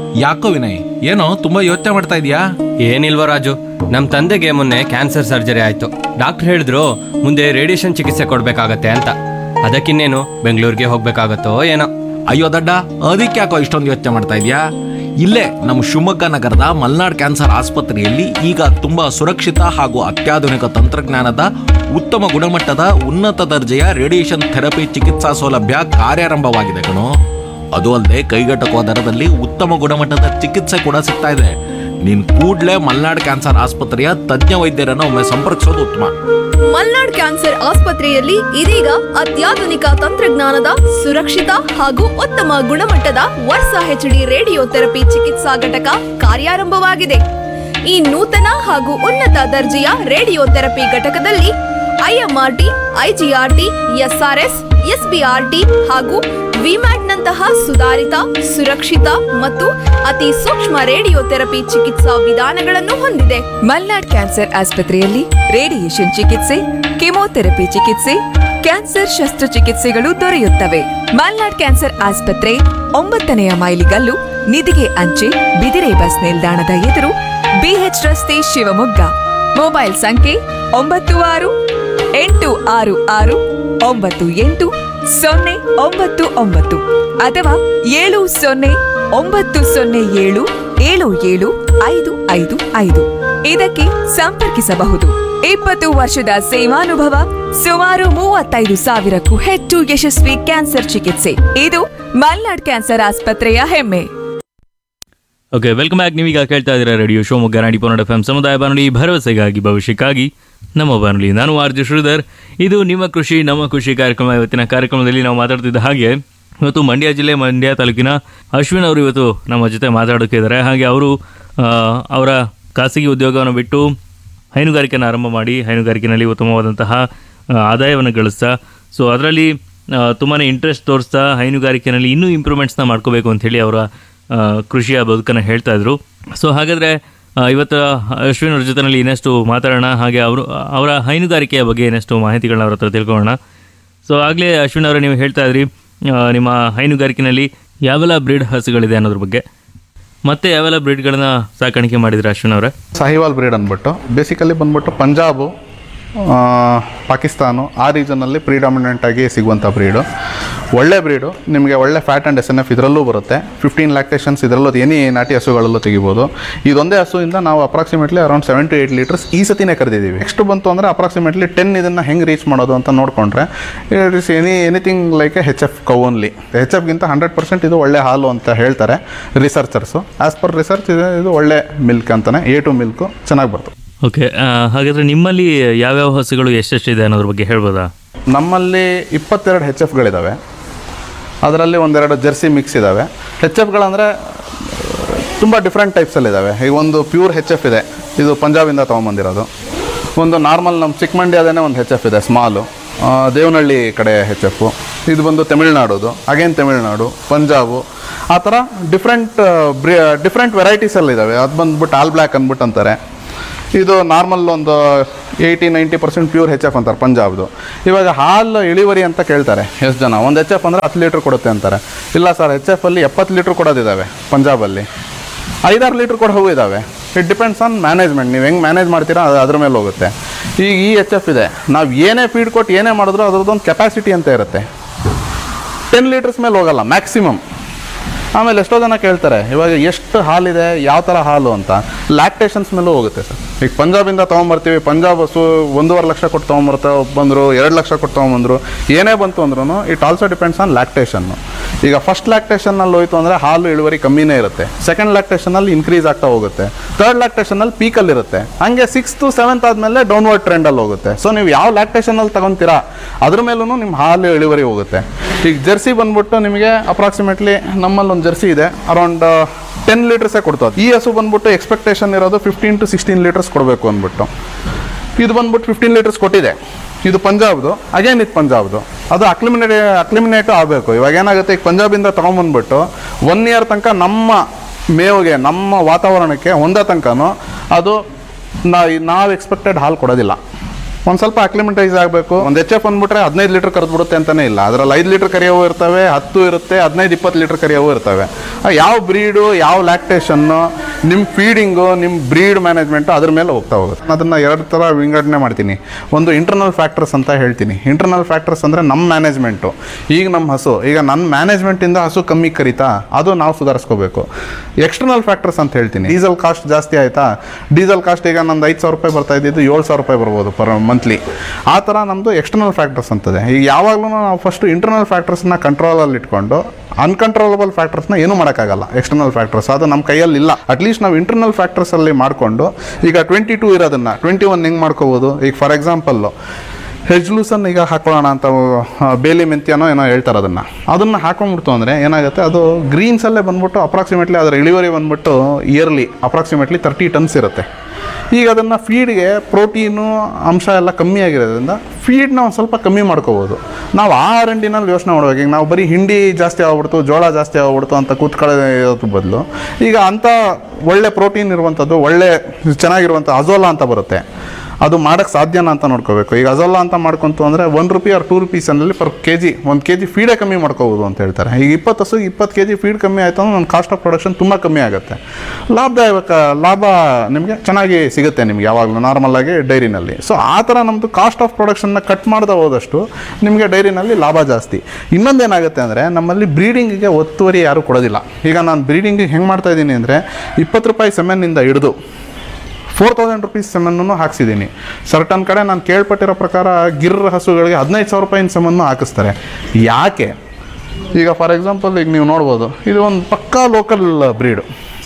ಯಾಕೋ ವಿನಯ್ ಏನೋ ತುಂಬಾ ಯೋಚನೆ ಮಾಡ್ತಾ ಇದೀಯಾ ಏನಿಲ್ವ ರಾಜು ನಮ್ಮ ತಂದೆಗೆ ಮೊನ್ನೆ ಕ್ಯಾನ್ಸರ್ ಸರ್ಜರಿ ಆಯ್ತು ಡಾಕ್ಟರ್ ಹೇಳಿದ್ರು ಮುಂದೆ ರೇಡಿಯೇಷನ್ ಚಿಕಿತ್ಸೆ ಕೊಡ್ಬೇಕಾಗತ್ತೆ ಅಂತ ಅದಕ್ಕಿನ್ನೇನು ಬೆಂಗಳೂರಿಗೆ ಹೋಗ್ಬೇಕಾಗತ್ತೋ ಏನೋ ಅಯ್ಯೋ ದಡ್ಡ ಅದಕ್ಕೆ ಯಾಕೋ ಇಷ್ಟೊಂದು ಯೋಚನೆ ಮಾಡ್ತಾ ಇದೀಯಾ ಇಲ್ಲೇ ನಮ್ಮ ಶಿವಮೊಗ್ಗ ನಗರದ ಮಲ್ನಾಡ್ ಕ್ಯಾನ್ಸರ್ ಆಸ್ಪತ್ರೆಯಲ್ಲಿ ಈಗ ತುಂಬಾ ಸುರಕ್ಷಿತ ಹಾಗೂ ಅತ್ಯಾಧುನಿಕ ತಂತ್ರಜ್ಞಾನದ ಉತ್ತಮ ಗುಣಮಟ್ಟದ ಉನ್ನತ ದರ್ಜೆಯ ರೇಡಿಯೇಷನ್ ಥೆರಪಿ ಚಿಕಿತ್ಸಾ ಸೌಲಭ್ಯ ಕಾರ್ಯಾರಂಭವಾಗಿದೆ ಕಣೋ ಅದು ಅಲ್ಲದೆ ಕೈಗೆಟಕುವ ದರದಲ್ಲಿ ಉತ್ತಮ ಗುಣಮಟ್ಟದ ಚಿಕಿತ್ಸೆ ಕೂಡ ಸಿಗ್ತಾ ಇದೆ ನೀನ್ ಕೂಡ್ಲೇ ಮಲ್ನಾಡ್ ಕ್ಯಾನ್ಸರ್ ಆಸ್ಪತ್ರೆಯ ತಜ್ಞ ವೈದ್ಯರನ್ನು ಒಮ್ಮೆ ಸಂಪರ್ಕಿಸೋದು ಉತ್ತಮ ಮಲ್ನಾಡ್ ಕ್ಯಾನ್ಸರ್ ಆಸ್ಪತ್ರೆಯಲ್ಲಿ ಇದೀಗ ಅತ್ಯಾಧುನಿಕ ತಂತ್ರಜ್ಞಾನದ ಸುರಕ್ಷಿತ ಹಾಗೂ ಉತ್ತಮ ಗುಣಮಟ್ಟದ ವರ್ಸ ಹೆಚ್ಡಿ ರೇಡಿಯೋ ಥೆರಪಿ ಚಿಕಿತ್ಸಾ ಘಟಕ ಕಾರ್ಯಾರಂಭವಾಗಿದೆ ಈ ನೂತನ ಹಾಗೂ ಉನ್ನತ ದರ್ಜೆಯ ರೇಡಿಯೋ ಥೆರಪಿ ಘಟಕದಲ್ಲಿ ಐಎಂಆರ್ಟಿ ಐಜಿಆರ್ಟಿ ಎಸ್ಆರ್ಎಸ್ ಎಸ್ಬಿಆರ್ಟಿ ಹಾಗೂ ವಿಮ್ಯಾಟ್ನಂತಹ ಸುಧಾರಿತ ಸುರಕ್ಷಿತ ಮತ್ತು ಅತಿ ಸೂಕ್ಷ್ಮ ರೇಡಿಯೋ ಥೆರಪಿ ಚಿಕಿತ್ಸಾ ವಿಧಾನಗಳನ್ನು ಹೊಂದಿದೆ ಮಲ್ನಾಡ್ ಕ್ಯಾನ್ಸರ್ ಆಸ್ಪತ್ರೆಯಲ್ಲಿ ರೇಡಿಯೇಷನ್ ಚಿಕಿತ್ಸೆ ಕೆಮೊಥೆರಪಿ ಚಿಕಿತ್ಸೆ ಕ್ಯಾನ್ಸರ್ ಶಸ್ತ್ರಚಿಕಿತ್ಸೆಗಳು ದೊರೆಯುತ್ತವೆ ಮಲ್ನಾಡ್ ಕ್ಯಾನ್ಸರ್ ಆಸ್ಪತ್ರೆ ಒಂಬತ್ತನೆಯ ಮೈಲಿಗಲ್ಲು ನಿಧಿಗೆ ಅಂಚೆ ಬಿದಿರೆ ಬಸ್ ನಿಲ್ದಾಣದ ಎದುರು ಬಿಎಚ್ ರಸ್ತೆ ಶಿವಮೊಗ್ಗ ಮೊಬೈಲ್ ಸಂಖ್ಯೆ ಒಂಬತ್ತು ಆರು ಎಂಟು ಆರು ಆರು ಒಂಬತ್ತು ಎಂಟು ಸೊನ್ನೆ ಒಂಬತ್ತು ಒಂಬತ್ತು ಅಥವಾ ಏಳು ಸೊನ್ನೆ ಒಂಬತ್ತು ಸೊನ್ನೆ ಏಳು ಏಳು ಏಳು ಐದು ಐದು ಐದು ಇದಕ್ಕೆ ಸಂಪರ್ಕಿಸಬಹುದು ಇಪ್ಪತ್ತು ವರ್ಷದ ಸೇವಾನುಭವ ಸುಮಾರು ಮೂವತ್ತೈದು ಸಾವಿರಕ್ಕೂ ಹೆಚ್ಚು ಯಶಸ್ವಿ ಕ್ಯಾನ್ಸರ್ ಚಿಕಿತ್ಸೆ ಇದು ಮಲ್ನಾಡ್ ಕ್ಯಾನ್ಸರ್ ಆಸ್ಪತ್ರೆಯ ಹೆಮ್ಮೆ ಓಕೆ ವೆಲ್ಕಮ್ ಬ್ಯಾಕ್ ನೀವೀಗ ಕೇಳ್ತಾ ಇದ್ದೀರಾ ರೇಡಿಯೋ ಶಿವಮೊಗ್ಗ ನಾಡಿ ಪನ್ನಡ ಎಫ್ ಎಂ ಸಮುದಾಯ ಬಾನುಲಿ ಭರವಸೆಗಾಗಿ ಭವಿಷ್ಯಕ್ಕಾಗಿ ನಮ್ಮ ಬಾನುಲಿ ನಾನು ಆರ್ ಜೆ ಶ್ರೀಧರ್ ಇದು ನಿಮ್ಮ ಕೃಷಿ ನಮ್ಮ ಕೃಷಿ ಕಾರ್ಯಕ್ರಮ ಇವತ್ತಿನ ಕಾರ್ಯಕ್ರಮದಲ್ಲಿ ನಾವು ಮಾತಾಡ್ತಿದ್ದ ಹಾಗೆ ಇವತ್ತು ಮಂಡ್ಯ ಜಿಲ್ಲೆ ಮಂಡ್ಯ ತಾಲೂಕಿನ ಅಶ್ವಿನ್ ಅವರು ಇವತ್ತು ನಮ್ಮ ಜೊತೆ ಮಾತಾಡೋಕ್ಕಿದ್ದಾರೆ ಹಾಗೆ ಅವರು ಆ, ಅವರ ಖಾಸಗಿ ಉದ್ಯೋಗವನ್ನು ಬಿಟ್ಟು ಹೈನುಗಾರಿಕೆಯನ್ನು ಆರಂಭ ಮಾಡಿ ಹೈನುಗಾರಿಕೆಯಲ್ಲಿ ಉತ್ತಮವಾದಂತಹ ಆ, ಆದಾಯವನ್ನು ಗಳಿಸ್ತಾ ಸೊ ಅದರಲ್ಲಿ ತುಂಬಾ ಇಂಟ್ರೆಸ್ಟ್ ತೋರಿಸ್ತಾ ಹೈನುಗಾರಿಕೆಯಲ್ಲಿ ಇನ್ನೂ ಇಂಪ್ರೂವ್ಮೆಂಟ್ಸ್ನ ಮಾಡ್ಕೋಬೇಕು ಅಂಥೇಳಿ ಅವರ ಆ, ಕೃಷಿಯ ಬದುಕನ್ನು ಹೇಳ್ತಾ ಇದ್ರು ಸೊ ಹಾಗಾದರೆ ಇವತ್ತು ಅಶ್ವಿನ್ ಅವ್ರ ಜೊತೆನಲ್ಲಿ ಇನ್ನಷ್ಟು ಮಾತಾಡೋಣ ಹಾಗೆ ಅವರು ಅವರ ಹೈನುಗಾರಿಕೆಯ ಬಗ್ಗೆ ಇನ್ನಷ್ಟು ಮಾಹಿತಿಗಳನ್ನ ಅವ್ರ ಹತ್ರ ತಿಳ್ಕೊಳ್ಳೋಣ ಸೊ ಆಗಲೇ ಅಶ್ವಿನ್ ಅವರೇ ನೀವು ಹೇಳ್ತಾ ಇದ್ರಿ ಆ, ನಿಮ್ಮ ಹೈನುಗಾರಿಕೆಯಲ್ಲಿ ಯಾವೆಲ್ಲ ಬ್ರೀಡ್ ಹಸುಗಳಿದೆ ಅನ್ನೋದ್ರ ಬಗ್ಗೆ ಮತ್ತೆ ಯಾವೆಲ್ಲ ಬ್ರೀಡ್ಗಳನ್ನ ಸಾಕಾಣಿಕೆ ಮಾಡಿದ್ರೆ ಅಶ್ವಿನ್ ಅವರೇ ಸಾಹಿವಾಲ್ ಬ್ರೀಡ್ ಅಂದ್ಬಿಟ್ಟು ಬೇಸಿಕಲಿ ಬಂದ್ಬಿಟ್ಟು ಪಂಜಾಬು ಆ, ಪಾಕಿಸ್ತಾನು ಆ ರೀಜನಲ್ಲಿ ಪ್ರಿಡಾಮಿನೆಂಟ್ ಆಗಿ ಸಿಗುವಂಥ ಬ್ರೀಡು ಒಳ್ಳೆ ಬ್ರೀಡು ನಿಮಗೆ ಒಳ್ಳೆ fat and S N F ಇದರಲ್ಲೂ ಬರುತ್ತೆ ಫಿಫ್ಟೀನ್ ಲ್ಯಾಕ್ಟೇಷನ್ಸ್ ಇದರಲ್ಲೂ ಎನಿ ನಾಟಿ ಹಸುಗಳಲ್ಲೂ ತೆಗಿಬೋದು ಇದೊಂದೇ ಹಸುವಿಂದ ನಾವು approximately around seven to eight litres ಈ ಸತಿನೇ ಕರೆದಿದ್ದೀವಿ ನೆಕ್ಸ್ಟ್ ಬಂತು ಅಂದರೆ ಅಪ್ರಾಕ್ಸಿಮೇಟ್ಲಿ ಟೆನ್ ಇದನ್ನು ಹೆಂಗೆ ರೀಚ್ ಮಾಡೋದು ಅಂತ ನೋಡಿಕೊಂಡ್ರೆ it is any anything like a H F cow only H ಎಫ್ಗಿಂತ ಹಂಡ್ರೆಡ್ ಪರ್ಸೆಂಟ್ ಇದು ಒಳ್ಳೆ ಹಾಲು ಅಂತ ಹೇಳ್ತಾರೆ ರಿಸರ್ಚರ್ಸು ಆ್ಯಸ್ ಪರ್ ರಿಸರ್ಚ್ ಇದು ಇದು ಒಳ್ಳೆ ಮಿಲ್ಕ್ ಅಂತಲೇ ಎ ಟು ಮಿಲ್ಕು ಚೆನ್ನಾಗಿ ಬರ್ತದೆ ಓಕೆ ಹಾಗಾದರೆ ನಿಮ್ಮಲ್ಲಿ ಯಾವ್ಯಾವ ಹಸುಗಳು ಎಷ್ಟೆಷ್ಟಿದೆ ಅನ್ನೋದ್ರ ಬಗ್ಗೆ ಹೇಳ್ಬೋದಾ ನಮ್ಮಲ್ಲಿ ಇಪ್ಪತ್ತೆರಡು ಹೆಚ್ ಎಫ್ಗಳಿದ್ದಾವೆ ಅದರಲ್ಲಿ ಒಂದೆರಡು ಜರ್ಸಿ ಮಿಕ್ಸ್ ಇದ್ದಾವೆ ಹೆಚ್ ಎಫ್ಗಳಂದರೆ ತುಂಬ ಡಿಫ್ರೆಂಟ್ ಟೈಪ್ಸಲ್ಲಿದ್ದಾವೆ ಈಗ ಒಂದು ಪ್ಯೂರ್ ಹೆಚ್ ಎಫ್ ಇದೆ ಇದು ಪಂಜಾಬಿಂದ ತೊಗೊಂಬಂದಿರೋದು ಒಂದು ನಾರ್ಮಲ್ ನಮ್ಮ ಚಿಕ್ಕಮಂಡ್ಯದೇ ಒಂದು ಹೆಚ್ ಎಫ್ ಇದೆ ಸ್ಮಾಲು ಆ, ದೇವನಹಳ್ಳಿ ಕಡೆ ಹೆಚ್ ಎಫು ಇದು ಬಂದು ತಮಿಳ್ನಾಡುದು ಅಗೇನ್ ತಮಿಳ್ನಾಡು ಪಂಜಾಬು ಆ ಥರ ಡಿಫ್ರೆಂಟ್ ಬ್ರಿ ಡಿಫ್ರೆಂಟ್ ವೆರೈಟೀಸಲ್ಲಿದ್ದಾವೆ ಅದು ಬಂದ್ಬಿಟ್ಟು ಆಲ್ ಬ್ಲ್ಯಾಕ್ ಅಂದ್ಬಿಟ್ಟು ಅಂತಾರೆ ಇದು ನಾರ್ಮಲ್ ಒಂದು eighty ninety percent pure H F ಅಂತಾರೆ ಪಂಜಾಬ್ದು ಇವಾಗ ಹಾಲು ಇಳುವರಿ ಅಂತ ಕೇಳ್ತಾರೆ ಎಷ್ಟು ಜನ ಒಂದು ಎಚ್ ಎಫ್ ಅಂದರೆ ಹತ್ತು ಲೀಟ್ರ್ ಕೊಡುತ್ತೆ ಅಂತಾರೆ ಇಲ್ಲ ಸರ್ ಎಚ್ ಎಫ್ ಅಲ್ಲಿ ಎಪ್ಪತ್ತು ಲೀಟ್ರ್ ಕೊಡೋದಿದ್ದಾವೆ ಪಂಜಾಬಲ್ಲಿ ಐದಾರು ಲೀಟ್ರ್ ಕೊಡೋ ಹೂವು ಇದ್ದಾವೆ ಇಟ್ ಡಿಪೆಂಡ್ಸ್ ಆನ್ ಮ್ಯಾನೇಜ್ಮೆಂಟ್ ನೀವು ಹೆಂಗೆ ಮ್ಯಾನೇಜ್ ಮಾಡ್ತೀರಾ ಅದು ಅದ್ರ ಮೇಲೆ ಹೋಗುತ್ತೆ ಈಗ ಈ ಎಚ್ ಎಫ್ ಇದೆ ನಾವು ಏನೇ ಫೀಡ್ ಕೊಟ್ಟು ಏನೇ ಮಾಡಿದ್ರು ಅದ್ರದ್ದೊಂದು ಕೆಪಾಸಿಟಿ ಅಂತ ಇರುತ್ತೆ ಟೆನ್ ಲೀಟರ್ಸ್ ಮೇಲೆ ಹೋಗಲ್ಲ ಮ್ಯಾಕ್ಸಿಮಮ್ ಆಮೇಲೆ ಎಷ್ಟೋ ಜನ ಕೇಳ್ತಾರೆ ಇವಾಗ ಎಷ್ಟು ಹಾಲಿದೆ ಯಾವ ಥರ ಹಾಲು ಅಂತ ಲ್ಯಾಕ್ಟೇಷನ್ಸ್ ಮೇಲೂ ಹೋಗುತ್ತೆ ಸರ್ ಈಗ ಪಂಜಾಬಿಂದ ತೊಗೊಂಬರ್ತೀವಿ ಪಂಜಾಬ್ ಹಸು ಒಂದೂವರೆ ಲಕ್ಷ ಕೊಟ್ಟು ತೊಗೊಂಬರ್ತಾ ಬಂದರು ಎರಡು ಲಕ್ಷ ಕೊಟ್ಟು ತೊಗೊಂಬಂದರು ಏನೇ ಬಂತು ಅಂದ್ರೂ ಇಟ್ ಆಲ್ಸೋ ಡಿಪೆಂಡ್ಸ್ ಆನ್ ಲ್ಯಾಕ್ಟೇಷನ್ನು ಈಗ ಫಸ್ಟ್ ಲ್ಯಾಕ್ಟೇಷನ್ನಲ್ಲಿ ಹೋಯ್ತು ಅಂದರೆ ಹಾಲು ಇಳುವರಿ ಕಮ್ಮಿನೇ ಇರುತ್ತೆ ಸೆಕೆಂಡ್ ಲ್ಯಾಕ್ಟೇಷನಲ್ಲಿ ಇನ್ಕ್ರೀಸ್ ಆಗ್ತಾ ಹೋಗುತ್ತೆ ಥರ್ಡ್ ಲ್ಯಾಕ್ಟೇಷನಲ್ಲಿ ಪೀಕಲ್ಲಿ ಇರುತ್ತೆ ಹಂಗೆ ಸಿಕ್ಸ್ತು ಸೆವೆಂತ್ ಆದಮೇಲೆ ಡೌನ್ವರ್ಡ್ ಟ್ರೆಂಡಲ್ಲಿ ಹೋಗುತ್ತೆ ಸೊ ನೀವು ಯಾವ ಲ್ಯಾಕ್ಟೇಷನಲ್ಲಿ ತಗೊಂತೀರಾ ಅದ್ರ ಮೇಲೂ ನಿಮ್ಮ ಹಾಲು ಇಳುವರಿ ಹೋಗುತ್ತೆ ಈಗ ಜರ್ಸಿ ಬಂದ್ಬಿಟ್ಟು ನಿಮಗೆ ಅಪ್ರಾಕ್ಸಿಮೇಟ್ಲಿ ನಮ್ಮಲ್ಲಿ ಒಂದು ಜರ್ಸಿ ಇದೆ ಅರೌಂಡ್ ಟೆನ್ ಲೀಟರ್ಸೇ ಕೊಡ್ತದೆ ಈ ಹಸು ಬಂದ್ಬಿಟ್ಟು ಎಕ್ಸ್ಪೆಕ್ಟೇಷನ್ ಇರೋದು ಫಿಫ್ಟೀನ್ ಟು ಸಿಕ್ಸ್ಟೀನ್ ಲೀಟರ್ಸ್ ಕೊಡಬೇಕು ಅಂದ್ಬಿಟ್ಟು ಇದು ಬಂದ್ಬಿಟ್ಟು ಫಿಫ್ಟೀನ್ ಲೀಟರ್ಸ್ ಕೊಟ್ಟಿದೆ ಇದು ಪಂಜಾಬ್ದು ಅಗೇನ್ ಇದು ಪಂಜಾಬ್ದು ಅದು ಅಕ್ಲಿಮಿನೇಟ್ ಅಕ್ಲಿಮಿನೇಟು ಆಗಬೇಕು ಇವಾಗ ಏನಾಗುತ್ತೆ ಈಗ ಪಂಜಾಬಿಂದ ತೊಗೊಂಬಂದ್ಬಿಟ್ಟು ಒನ್ ಇಯರ್ ತನಕ ನಮ್ಮ ಮೇವಿಗೆ ನಮ್ಮ ವಾತಾವರಣಕ್ಕೆ ಹೊಂದೋ ತನಕನೂ ಅದು ನಾ ನಾವು ಎಕ್ಸ್ಪೆಕ್ಟೆಡ್ ಹಾಲು ಕೊಡೋದಿಲ್ಲ ಒಂದು ಸ್ವಲ್ಪ ಅಕ್ಲಿಮೆಂಟೈಸ್ ಆಗಬೇಕು ಒಂದು ಎಚ್ ಎಫ್ ಅಂದ್ಬಿಟ್ರೆ ಹದಿನೈದು ಲೀಟರ್ ಕರೆದ್ಬಿಡುತ್ತೆ ಅಂತಲೇ ಇಲ್ಲ ಅದರಲ್ಲಿ ಐದು ಲೀಟರ್ ಕರಿಯೋವು ಇರ್ತವೆ ಹತ್ತು ಇರುತ್ತೆ ಹದಿನೈದು ಇಪ್ಪತ್ತು ಲೀಟರ್ ಕರಿಯೋವು ಇರ್ತವೆ ಆ ಯಾವ ಬ್ರೀಡು ಯಾವ ಲ್ಯಾಕ್ಟೇಷನ್ನು ನಿಮ್ಮ ಫೀಡಿಂಗು ನಿಮ್ಮ ಬ್ರೀಡ್ ಮ್ಯಾನೇಜ್ಮೆಂಟು ಅದ್ರ ಮೇಲೆ ಹೋಗ್ತಾ ಹೋಗುತ್ತೆ ಅದನ್ನು ಎರಡು ಥರ ವಿಂಗಡಣೆ ಮಾಡ್ತೀನಿ ಒಂದು ಇಂಟರ್ನಲ್ ಫ್ಯಾಕ್ಟರ್ಸ್ ಅಂತ ಹೇಳ್ತೀನಿ ಇಂಟರ್ನಲ್ ಫ್ಯಾಕ್ಟರ್ಸ್ ಅಂದರೆ ನಮ್ಮ ಮ್ಯಾನೇಜ್ಮೆಂಟು ಈಗ ನಮ್ಮ ಹಸು ಈಗ ನನ್ನ ಮ್ಯಾನೇಜ್ಮೆಂಟಿಂದ ಹಸು ಕಮ್ಮಿ ಕರಿತಾ ಅದು ನಾವು ಸುಧಾರಿಸ್ಕೋಬೇಕು ಎಕ್ಸ್ಟರ್ನಲ್ ಫ್ಯಾಕ್ಟರ್ಸ್ ಅಂತ ಹೇಳ್ತೀನಿ ಡೀಸೆಲ್ ಕಾಸ್ಟ್ ಜಾಸ್ತಿ ಆಯಿತಾ ಡೀಸೆಲ್ ಕಾಸ್ಟ್ ಈಗ ನಂದು ಐದು ಸಾವಿರ ರೂಪಾಯಿ ಬರ್ತಾ ಇದ್ದಿದ್ದು ಏಳು ಸಾವಿರ ರೂಪಾಯಿ ಬರ್ಬೋದು ಪರ್ ಮಂತ್ಲಿ ಆ ಥರ ನಮ್ಮದು ಎಕ್ಸ್ಟರ್ನಲ್ ಫ್ಯಾಕ್ಟರ್ಸ್ ಅಂತದೆ ಈಗ ಯಾವಾಗಲೂ ನಾವು ಫಸ್ಟ್ ಇಂಟರ್ನಲ್ ಫ್ಯಾಕ್ಟರ್ಸ್ನ ಕಂಟ್ರೋಲಲ್ಲಿ ಇಟ್ಕೊಂಡು ಅನ್ಕಂಟ್ರೋಲಬಲ್ ಫ್ಯಾಕ್ಟರ್ಸ್ನ ಏನೂ ಮಾಡೋಕ್ಕಾಗಲ್ಲ ಎಕ್ಸ್ಟರ್ನಲ್ ಫ್ಯಾಕ್ಟರ್ಸ್ ಅದು ನಮ್ಮ ಕೈಯಲ್ಲಿ ಇಲ್ಲ ಅಟ್ಲೀಸ್ಟ್ ನಾವು ಇಂಟರ್ನಲ್ ಫ್ಯಾಕ್ಟರ್ಸಲ್ಲಿ ಮಾಡಿಕೊಂಡು ಈಗ ಟ್ವೆಂಟಿ ಟೂ ಇರೋದನ್ನು ಟ್ವೆಂಟಿ ಒನ್ ಹೆಂಗೆ ಮಾಡ್ಕೋಬೋದು ಈಗ ಫಾರ್ ಎಕ್ಸಾಂಪಲ್ಲು ಹೆಜ್ಲೂಸನ್ ಈಗ ಹಾಕೊಳ್ಳೋಣ ಅಂತ ಆ, ಬೇಲಿ ಮೆಂತ್ಯನೋ ಏನೋ ಹೇಳ್ತಾರೆ ಅದನ್ನು ಅದನ್ನು ಹಾಕೊಂಡ್ಬಿಡ್ತು ಅಂದರೆ ಏನಾಗುತ್ತೆ ಅದು ಗ್ರೀನ್ಸಲ್ಲೇ ಬಂದ್ಬಿಟ್ಟು ಅಪ್ರಾಕ್ಸಿಮೇಟ್ಲಿ ಅದರ ಇಳುವರಿ ಬಂದ್ಬಿಟ್ಟು ಇಯರ್ಲಿ ಅಪ್ರಾಕ್ಸಿಮೇಟ್ಲಿ ತರ್ಟಿ ಟನ್ಸ್ ಇರುತ್ತೆ ಈಗ ಅದನ್ನು ಫೀಡ್ಗೆ ಪ್ರೋಟೀನು ಅಂಶ ಎಲ್ಲ ಕಮ್ಮಿ ಆಗಿರೋದ್ರಿಂದ ಫೀಡ್ನ ಒಂದು ಸ್ವಲ್ಪ ಕಮ್ಮಿ ಮಾಡ್ಕೋಬೋದು ನಾವು ಆ ರಂಡಿನಲ್ಲಿ ಯೋಚನೆ ಮಾಡ್ಬೇಕು ಈಗ ನಾವು ಬರೀ ಹಿಂಡಿ ಜಾಸ್ತಿ ಆಗ್ಬಿಡ್ತು ಜೋಳ ಜಾಸ್ತಿ ಆಗ್ಬಿಡ್ತು ಅಂತ ಕೂತ್ಕೊಳ್ಳೋದ್ರ ಬದಲು ಈಗ ಅಂಥ ಒಳ್ಳೆ ಪ್ರೋಟೀನ್ ಇರುವಂಥದ್ದು ಒಳ್ಳೆ ಚೆನ್ನಾಗಿರುವಂಥ ಅಜೋಲಾ ಅಂತ ಬರುತ್ತೆ ಅದು ಮಾಡೋಕ್ಕೆ ಸಾಧ್ಯನಾ ಅಂತ ನೋಡ್ಕೋಬೇಕು ಈಗ ಅಜೋಲಾ ಅಂತ ಮಾಡ್ಕೊಂತು ಅಂದರೆ ಒನ್ ರುಪಿ ಆರ್ ಟೂ ರುಪೀಸಲ್ಲಿ ಪರ್ ಕೆ ಜಿ ಒಂದು ಕೆ ಜಿ ಫೀಡೇ ಕಮ್ಮಿ ಮಾಡ್ಕೋಬೋದು ಅಂತ ಹೇಳ್ತಾರೆ ಈಗ ಇಪ್ಪತ್ತು ಹಸು ಇಪ್ಪತ್ತು ಕೆ ಜಿ ಫೀಡ್ ಕಮ್ಮಿ ಆಯಿತು ಅಂದ್ರೆ ನನ್ನ ಕಾಸ್ಟ್ ಆಫ್ ಪ್ರೊಡಕ್ಷನ್ ತುಂಬ ಕಮ್ಮಿ ಆಗುತ್ತೆ ಲಾಭದಾಯಕ ಲಾಭ ನಿಮಗೆ ಚೆನ್ನಾಗಿ ಸಿಗುತ್ತೆ ನಿಮ್ಗೆ ಯಾವಾಗಲೂ ನಾರ್ಮಲಾಗಿ ಡೈರಿನಲ್ಲಿ ಸೊ ಆ ಥರ ನಮ್ಮದು ಕಾಸ್ಟ್ ಆಫ್ ಪ್ರೊಡಕ್ಷನ್ನ ಕಟ್ ಮಾಡ್ದೆ ಹೋದಷ್ಟು ನಿಮಗೆ ಡೈರಿನಲ್ಲಿ ಲಾಭ ಜಾಸ್ತಿ ಇನ್ನೊಂದೇನಾಗುತ್ತೆ ಅಂದರೆ ನಮ್ಮಲ್ಲಿ ಬ್ರೀಡಿಂಗಿಗೆ ಒತ್ತುವರಿ ಯಾರೂ ಕೊಡೋದಿಲ್ಲ ಈಗ ನಾನು ಬ್ರೀಡಿಂಗಿಗೆ ಹೆಂಗೆ ಮಾಡ್ತಾ ಇದ್ದೀನಿ ಅಂದರೆ ಇಪ್ಪತ್ತು ರೂಪಾಯಿ ಸೆಮೆನ್ನಿಂದ ಹಿಡಿದು ಫೋರ್ ತೌಸಂಡ್ ರುಪೀಸ್ ಸೆಮನ್ನು ಹಾಕ್ಸಿದ್ದೀನಿ ಸರ್ಟನ್ ಕಡೆ ನಾನು ಕೇಳ್ಪಟ್ಟಿರೋ ಪ್ರಕಾರ ಗಿರ್ ಹಸುಗಳಿಗೆ ಹದಿನೈದು ಸಾವಿರ ರೂಪಾಯಿನ ಸೆಮನ್ನು ಹಾಕಿಸ್ತಾರೆ ಯಾಕೆ ಈಗ ಫಾರ್ ಎಕ್ಸಾಂಪಲ್ ಈಗ ನೀವು ನೋಡ್ಬೋದು ಇದು ಒಂದು ಪಕ್ಕಾ ಲೋಕಲ್ ಬ್ರೀಡು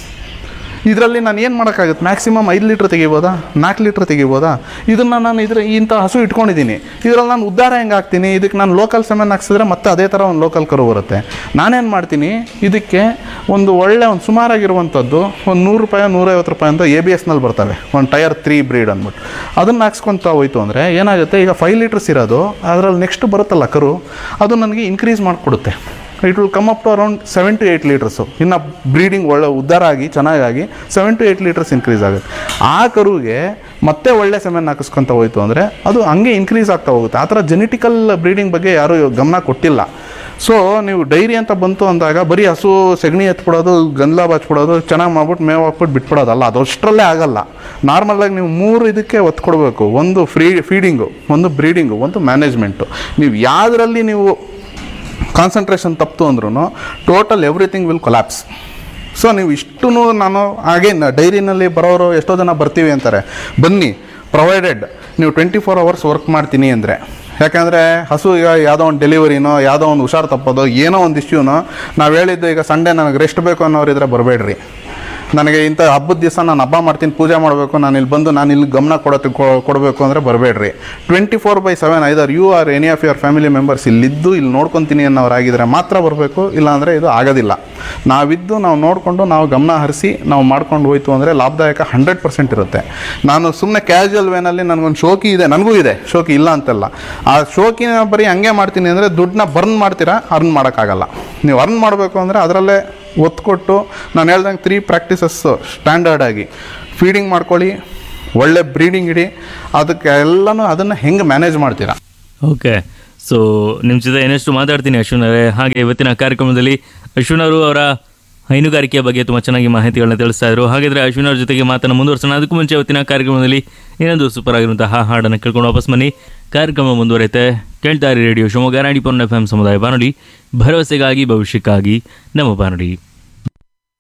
ಇದರಲ್ಲಿ ನಾನು ಏನು ಮಾಡೋಕ್ಕಾಗುತ್ತೆ ಮ್ಯಾಕ್ಸಿಮಮ್ ಐದು ಲೀಟ್ರ್ ತೆಗಿಬೋದಾ ನಾಲ್ಕು ಲೀಟ್ರ್ ತೆಗಿಬೋದಾ ಇದನ್ನು ನಾನು ಇದ್ರ ಇಂಥ ಹಸು ಇಟ್ಕೊಂಡಿದ್ದೀನಿ ಇದರಲ್ಲಿ ನಾನು ಉದ್ಧಾರ ಹೆಂಗೆ ಹಾಕ್ತೀನಿ ಇದಕ್ಕೆ ನಾನು ಲೋಕಲ್ ಸೆಮೆನ್ ಹಾಕ್ಸಿದ್ರೆ ಮತ್ತೆ ಅದೇ ಥರ ಒಂದು ಲೋಕಲ್ ಕರು ಬರುತ್ತೆ ನಾನೇನು ಮಾಡ್ತೀನಿ ಇದಕ್ಕೆ ಒಂದು ಒಳ್ಳೆ ಒಂದು ಸುಮಾರಾಗಿರುವಂಥದ್ದು ಒಂದು ನೂರು ರೂಪಾಯಿ ನೂರೈವತ್ತು ರೂಪಾಯಿ ಅಂತ ಎ ಬಿ ಎಸ್ನಲ್ಲಿ ಬರ್ತವೆ ಒಂದು ಟೈರ್ ತ್ರೀ ಬ್ರೀಡ್ ಅಂದ್ಬಿಟ್ಟು ಅದನ್ನು ಹಾಕ್ಸ್ಕೊತಾ ಹೋಯ್ತು ಅಂದರೆ ಏನಾಗುತ್ತೆ ಈಗ ಫೈವ್ ಲೀಟರ್ಸ್ ಇರೋದು ಅದರಲ್ಲಿ ನೆಕ್ಸ್ಟ್ ಬರುತ್ತಲ್ಲ ಕರು ಅದು ನನಗೆ ಇನ್ಕ್ರೀಸ್ ಮಾಡಿಕೊಡುತ್ತೆ it will come up to around seven to eight litres ಇನ್ನು ಬ್ರೀಡಿಂಗ್ ಒಳ್ಳೆ ಉದ್ಧಾರ ಆಗಿ ಚೆನ್ನಾಗಾಗಿ seven to eight litres increase ಆಗುತ್ತೆ ಆ ಕರುಗೆ ಮತ್ತೆ ಒಳ್ಳೆ ಸೆಮೆನ್ ಹಾಕಿಸ್ಕೊತ ಹೋಯ್ತು ಅಂದರೆ ಅದು ಹಂಗೆ ಇನ್ಕ್ರೀಸ್ ಆಗ್ತಾ ಹೋಗುತ್ತೆ ಆ ಥರ ಜೆನೆಟಿಕಲ್ ಬ್ರೀಡಿಂಗ್ ಬಗ್ಗೆ ಯಾರೂ ಗಮನ ಕೊಟ್ಟಿಲ್ಲ ಸೊ ನೀವು ಡೈರಿ ಅಂತ ಬಂತು ಅಂದಾಗ ಬರೀ ಹಸು ಸೆಗಣಿ ಎತ್ಬಿಡೋದು ಗಂಧ ಬಾಚ್ಬಿಡೋದು ಚೆನ್ನಾಗಿ ಮಾಡ್ಬಿಟ್ಟು ಮೇವು ಹಾಕ್ಬಿಟ್ಟು ಬಿಟ್ಬಿಡೋದಲ್ಲ ಅದು ಅಷ್ಟರಲ್ಲೇ ಆಗಲ್ಲ ನಾರ್ಮಲಾಗಿ ನೀವು ಮೂರು ಇದಕ್ಕೆ ಒತ್ತು ಕೊಡಬೇಕು ಒಂದು ಫ್ರೀ ಫೀಡಿಂಗು ಒಂದು ಬ್ರೀಡಿಂಗು ಒಂದು ಮ್ಯಾನೇಜ್ಮೆಂಟು ನೀವು ಯಾವುದರಲ್ಲಿ ನೀವು ಕಾನ್ಸಂಟ್ರೇಷನ್ ತಪ್ಪಿತು ಅಂದ್ರೂ total everything will collapse so ನೀವು ಇಷ್ಟು ನಾನು ಹಾಗೆ ಡೈರಿನಲ್ಲಿ ಬರೋರು ಎಷ್ಟೋ ಜನ ಬರ್ತೀವಿ ಅಂತಾರೆ ಬನ್ನಿ ಪ್ರೊವೈಡೆಡ್ ನೀವು ಟ್ವೆಂಟಿ ಫೋರ್ ಅವರ್ಸ್ ವರ್ಕ್ ಮಾಡ್ತೀನಿ ಅಂದರೆ ಯಾಕಂದರೆ ಹಸು ಈಗ ಯಾವುದೋ ಒಂದು ಡೆಲಿವರಿನೋ ಯಾವುದೋ ಒಂದು ಹುಷಾರು ತಪ್ಪೋದು ಏನೋ ಒಂದು ಇಶ್ಯೂನೋ ನಾವು ಹೇಳಿದ್ದು ಈಗ ಸಂಡೇ ನನಗೆ ರೆಸ್ಟ್ ಬೇಕು ಅನ್ನೋರಿದ್ರೆ ಬರಬೇಡ್ರಿ ನನಗೆ ಇಂಥ ಹಬ್ಬದ ದಿವಸ ನಾನು ಹಬ್ಬ ಮಾಡ್ತೀನಿ ಪೂಜೆ ಮಾಡಬೇಕು ನಾನು ಇಲ್ಲಿ ಬಂದು ನಾನು ಇಲ್ಲಿ ಗಮನ ಕೊಡೋದು ಕೊಡಬೇಕು ಅಂದರೆ ಬರಬೇಡ್ರಿ twenty four by seven either you are any of your family members ಇಲ್ಲಿದ್ದು ಇಲ್ಲಿ ನೋಡ್ಕೊತೀನಿ ಅನ್ನೋರಾಗಿದ್ರೆ ಮಾತ್ರ ಬರಬೇಕು ಇಲ್ಲಾಂದರೆ ಇದು ಆಗೋದಿಲ್ಲ ನಾವಿದ್ದು ನಾವು ನೋಡಿಕೊಂಡು ನಾವು ಗಮನ ಹರಿಸಿ ನಾವು ಮಾಡ್ಕೊಂಡು ಹೋಯ್ತು ಅಂದರೆ ಲಾಭದಾಯಕ ಹಂಡ್ರೆಡ್ ಪರ್ಸೆಂಟ್ ಇರುತ್ತೆ ನಾನು ಸುಮ್ಮನೆ ಕ್ಯಾಶುವಲ್ ವೇನಲ್ಲಿ ನನಗೊಂದು ಶೋಕಿ ಇದೆ ನನಗೂ ಇದೆ ಶೋಕಿ ಇಲ್ಲ ಅಂತಲ್ಲ ಆ ಶೋಕಿನ ಬರೀ ಹಂಗೆ ಮಾಡ್ತೀನಿ ಅಂದರೆ ದುಡ್ಡನ್ನ ಬರ್ನ್ ಮಾಡ್ತೀರಾ ಅರ್ನ್ ಮಾಡೋಕ್ಕಾಗಲ್ಲ ನೀವು ಅರ್ನ್ ಮಾಡಬೇಕು ಅಂದರೆ ಅದರಲ್ಲೇ ಒತ್ತು ಕೊಟ್ಟು ನಾನು ಹೇಳ್ದಂಗೆ ತ್ರೀ ಪ್ರಾಕ್ಟೀಸಸ್ ಸ್ಟ್ಯಾಂಡರ್ಡ್ ಆಗಿ ಫೀಡಿಂಗ್ ಮಾಡ್ಕೊಳ್ಳಿ ಒಳ್ಳೆ ಬ್ರೀಡಿಂಗ್ ಇಡಿ ಅದಕ್ಕೆ ಎಲ್ಲನೂ ಅದನ್ನು ಹೆಂಗೆ ಮ್ಯಾನೇಜ್ ಮಾಡ್ತೀರಾ ಓಕೆ ಸೊ ನಿಮ್ಮ ಜೊತೆ ಇನ್ನಷ್ಟು ಮಾತಾಡ್ತೀನಿ ಅಶ್ವಿನ್ ಅವರೇ ಹಾಗೆ ಇವತ್ತಿನ ಕಾರ್ಯಕ್ರಮದಲ್ಲಿ ಅಶ್ವಿನ್ ಅವರು ಅವರ ಹೈನುಗಾರಿಕೆಯ ಬಗ್ಗೆ ತುಂಬ ಚೆನ್ನಾಗಿ ಮಾಹಿತಿಗಳನ್ನ ತಿಳಿಸ್ತಾ ಇದ್ರು ಹಾಗಿದ್ರೆ ಅಶ್ವಿನ್ ಅವ್ರ ಜೊತೆಗೆ ಮಾತನ್ನು ಮುಂದುವರ್ಸೋಣ ಅದಕ್ಕೂ ಮುಂಚೆ ಇವತ್ತಿನ ಕಾರ್ಯಕ್ರಮದಲ್ಲಿ ಇನ್ನೊಂದು ಸೂಪರ್ ಆಗಿರುವಂತಹ ಹಾಡನ್ನು ಕೇಳ್ಕೊಂಡು ವಾಪಸ್ ಬನ್ನಿ ಕಾರ್ಯಕ್ರಮ ಮುಂದುವರೆಯುತ್ತೆ ಕೇಳ್ತಾ ಇರಿ ರೇಡಿಯೋ ಶಿವಮೊಗ್ಗ ನಾಡಿ ಎಫ್ ಎಂ ಸಮುದಾಯ ಬಾನುಲಿ ಭರವಸೆಗಾಗಿ ಭವಿಷ್ಯಕ್ಕಾಗಿ ನಮ್ಮ ಬಾನುಲಿ